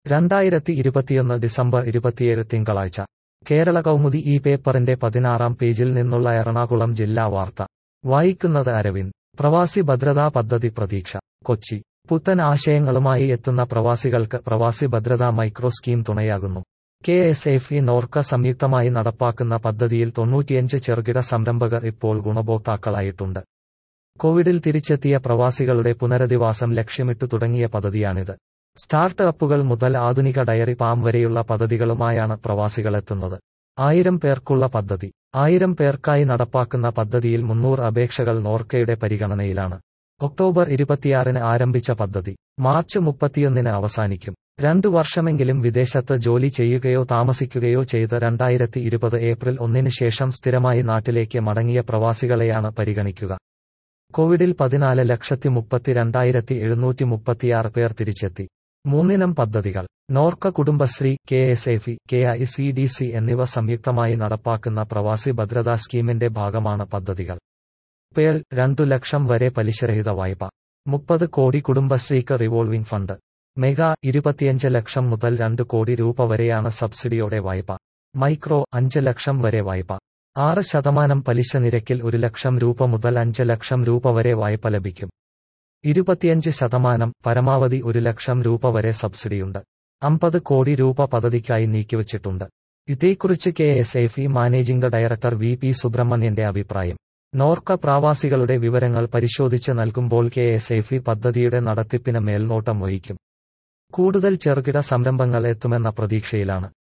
രണ്ടായിരത്തി ഇരുപത്തിയൊന്ന് ഡിസംബർ ഇരുപത്തിയേഴ് തിങ്കളാഴ്ച കേരള കൗമുദി ഈ പേപ്പറിന്റെ പതിനാറാം പേജിൽ നിന്നുള്ള എറണാകുളം ജില്ലാ വാർത്ത വായിക്കുന്നത് അരവിന്ദ് പ്രവാസി ഭദ്രതാ പദ്ധതി പ്രതീക്ഷ കൊച്ചി പുത്തൻ ആശയങ്ങളുമായി എത്തുന്ന പ്രവാസികൾക്ക് പ്രവാസി ഭദ്രതാ മൈക്രോ സ്കീം തുണയാകുന്നു K S F E Norka സംയുക്തമായി നടപ്പാക്കുന്ന പദ്ധതിയിൽ തൊണ്ണൂറ്റിയഞ്ച് ചെറുകിട സംരംഭകർ ഇപ്പോൾ ഗുണഭോക്താക്കളായിട്ടുണ്ട് കോവിഡിൽ തിരിച്ചെത്തിയ പ്രവാസികളുടെ പുനരധിവാസം ലക്ഷ്യമിട്ടു തുടങ്ങിയ പദ്ധതിയാണിത് സ്റ്റാർട്ട് അപ്പുകൾ മുതൽ ആധുനിക ഡയറി ഫാം വരെയുള്ള പദ്ധതികളുമായാണ് പ്രവാസികളെത്തുന്നത് ആയിരം പേർക്കുള്ള പദ്ധതി ആയിരം പേർക്കായി നടപ്പാക്കുന്ന പദ്ധതിയിൽ മുന്നൂറ് അപേക്ഷകൾ നോർക്കയുടെ പരിഗണനയിലാണ് ഒക്ടോബർ ഇരുപത്തിയാറിന് ആരംഭിച്ച പദ്ധതി മാർച്ച് മുപ്പത്തിയൊന്നിന് അവസാനിക്കും രണ്ടു വർഷമെങ്കിലും വിദേശത്ത് ജോലി ചെയ്യുകയോ താമസിക്കുകയോ ചെയ്ത് രണ്ടായിരത്തി ഇരുപത് ഏപ്രിൽ ഒന്നിന് ശേഷം സ്ഥിരമായി നാട്ടിലേക്ക് മടങ്ങിയ പ്രവാസികളെയാണ് പരിഗണിക്കുക കോവിഡിൽ പതിനാല് ലക്ഷത്തി മുപ്പത്തിരണ്ടായിരത്തി എഴുന്നൂറ്റി മുപ്പത്തിയാറ് പേർ തിരിച്ചെത്തി മൂന്നിനം പദ്ധതികൾ Norka Kudumbashree K S F K I C D C എന്നിവ സംയുക്തമായി നടപ്പാക്കുന്ന പ്രവാസി ഭദ്രതാ സ്കീമിന്റെ ഭാഗമാണ് പദ്ധതികൾ പേൾ രണ്ടു ലക്ഷം വരെ പലിശരഹിത വായ്പ മുപ്പത് കോടി കുടുംബശ്രീക്ക് റിവോൾവിംഗ് ഫണ്ട് മെഗാ ഇരുപത്തിയഞ്ച് ലക്ഷം മുതൽ രണ്ട് കോടി രൂപ വരെയാണ് സബ്സിഡിയോടെ വായ്പ മൈക്രോ അഞ്ച് ലക്ഷം വരെ വായ്പ ആറ് ശതമാനം പലിശ നിരക്കിൽ ഒരു ലക്ഷം രൂപ മുതൽ അഞ്ച് ലക്ഷം രൂപ വരെ വായ്പ ലഭിക്കും ഇരുപത്തിയഞ്ച് ശതമാനം പരമാവധി ഒരു ലക്ഷം രൂപ വരെ സബ്സിഡിയുണ്ട് അമ്പത് കോടി രൂപ പദ്ധതിക്കായി നീക്കിവച്ചിട്ടുണ്ട് ഇതേക്കുറിച്ച് K S F E managing director V P സുബ്രഹ്മണ്യന്റെ അഭിപ്രായം നോർക്ക പ്രവാസികളുടെ വിവരങ്ങൾ പരിശോധിച്ച് നൽകുമ്പോൾ കെ എസ് എഫ് ഇ പദ്ധതിയുടെ നടത്തിപ്പിന് മേൽനോട്ടം വഹിക്കും കൂടുതൽ ചെറുകിട സംരംഭങ്ങൾ എത്തുമെന്ന പ്രതീക്ഷയിലാണ്